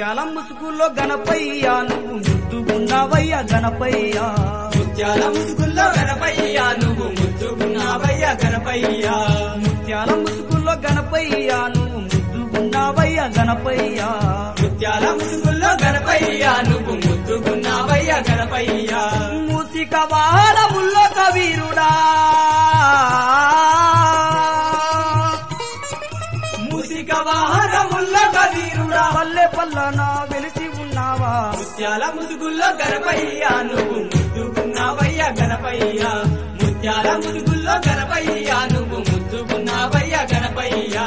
ముత్యాల ముసుగులో గణపయ్యా నువ్వు ముద్దుగున్నావయ్యా గణపయ్యా ముత్యాల ముసుగుల్లో గణపయ్య నువ్వు ముద్దుకున్నావయ్య గణపయ్య ముత్యాల ముసుగులో గణపయ్యా నువ్వు ముద్దుగున్నావయ్యా గణపయ్యా ముత్యాల ముసుగుల్లో గణపయ్య నువ్వు ముద్దుకున్నావయ్య గణపయ్య మూసిక వాహనముల్లో కవీరుడా మూసిక వాహనముల్లో కవీరుడా పల్లె పల్లన వెలిసి ఉన్నావా ముత్యాల ముసుగుల్లో గణపయ్య నువ్వు ముద్దుకున్నావయ్య గణపయ్య ముత్యాల ముసుగుల్లో గణపయ్య నువ్వు ముద్దుకున్నావయ్య గణపయ్య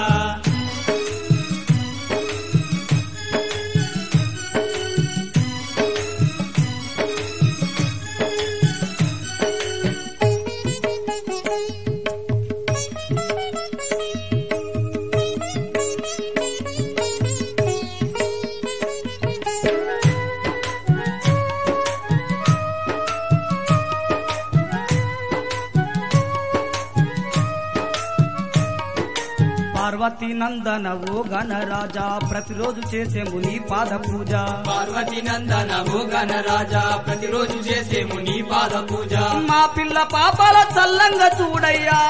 పార్వతీ నందన ఓ గణరాజా ప్రతిరోజు చేసేము నీ పాద పూజ పార్వతి నందన ఓ గణరాజా ప్రతిరోజు చేసేము నీ పాద పూజ మా పిల్ల పాపాల చల్లంగా చూడయ్యా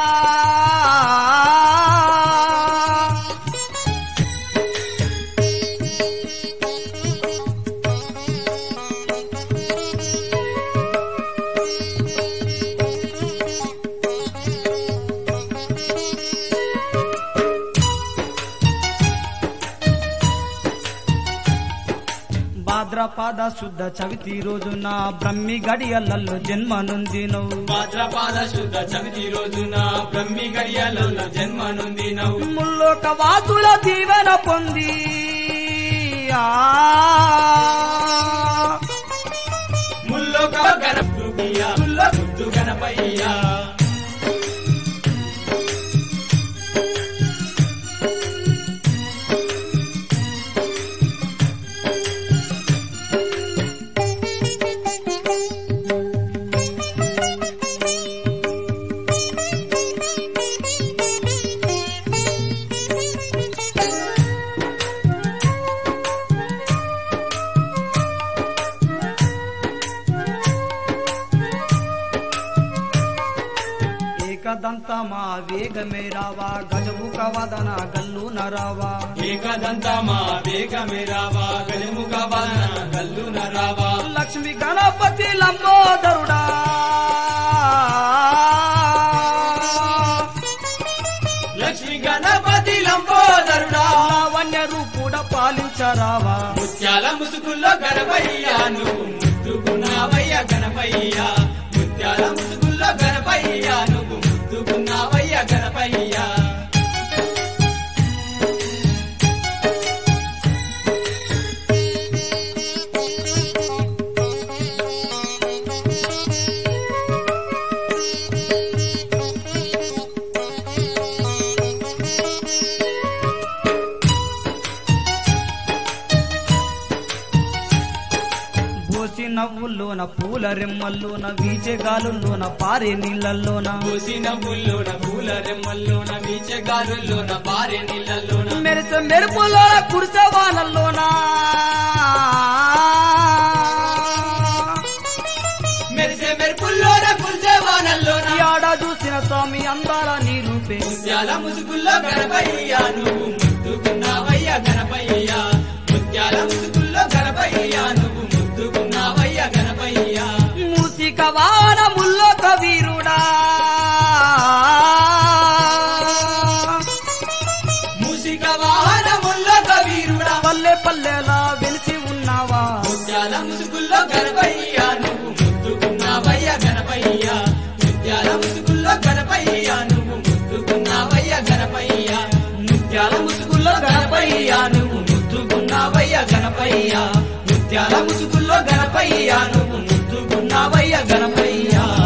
భాద్రపాద శుద్ధ చవితి రోజున బ్రహ్మి గడియలలో జన్మ నుండి నువ్వు భాద్రపాద శుద్ధ చవితి రోజున బ్రహ్మి గడియలలో జన్మ నొందినవు ముల్లోక వాసుల దీవెన పొంది ఆ ముల్లోక గణపయ్య ముల్లో ముద్దు గణపయ్య ఏకదంత మా వేగమే రావా గజముఖ వదన గల్లు నరావా ఏకదంత మా వేగమే రావా గజముఖ వలన గల్లున రావా లక్ష్మి గణపతి లంబోదరుడా లక్ష్మి గణపతి లంబోదరుడా లావణ్య రూపుడ పాలించరావా ముత్యాల ముసుగుల్లో గణపయ్య నువ్వు ముద్దుకున్నావయ్య గణపయ్య ముత్యాల ముసుగుల్లో గణపయ్య నువ్వు ముద్దుకున్నావయ్య గణపయ్య బోసి నవ్వుల్లోన పూల రెమ్మల్లోన వీచే గాలుల్లోన పారే నీళ్ళల్లోన పూసి నవ్వుల్లోన పూల రెమ్మల్లోన బీచగారుల్లోన భార్య నీళ్ళల్లోన మెరిసే మెరుపులోన కురిసే వానల్లోన మెరిసే మెరుపుల్లోన కురిసే వానల్లోన ఆడ చూసిన స్వామి అందాల నీ రూపే ముత్యాల ముసుగుల్లో గణపయ్య నువ్వు ముద్దుకున్నావయ్య గణపయ్య ముత్యాల ముసుగుల్లో గణపయ్య నువ్వు ముద్దుకున్నావయ్య గణపయ్య మూసిక వానముల్లో కవీరుడా మూసిక వాహనముల్లో కవీరుడా పల్లె పల్లెలా వెలిసి ఉన్నావా ముత్యాల ముసుగుల్లో గణపయ్య నువ్వు ముద్దుకున్నావయ్య గణపయ్య ముత్యాల ముసుగుల్లో గణపయ్య నువ్వు ముద్దుకున్నావయ్య గణపయ్య ముత్యాల ముసుగుల్లో గణపయ్య నువ్వు ముద్దుకున్నావయ్య గణపయ్య ముత్యాల ముసుగుల్లో గణపయ్య నువ్వు ముద్దుకున్నావయ్య గణపయ్య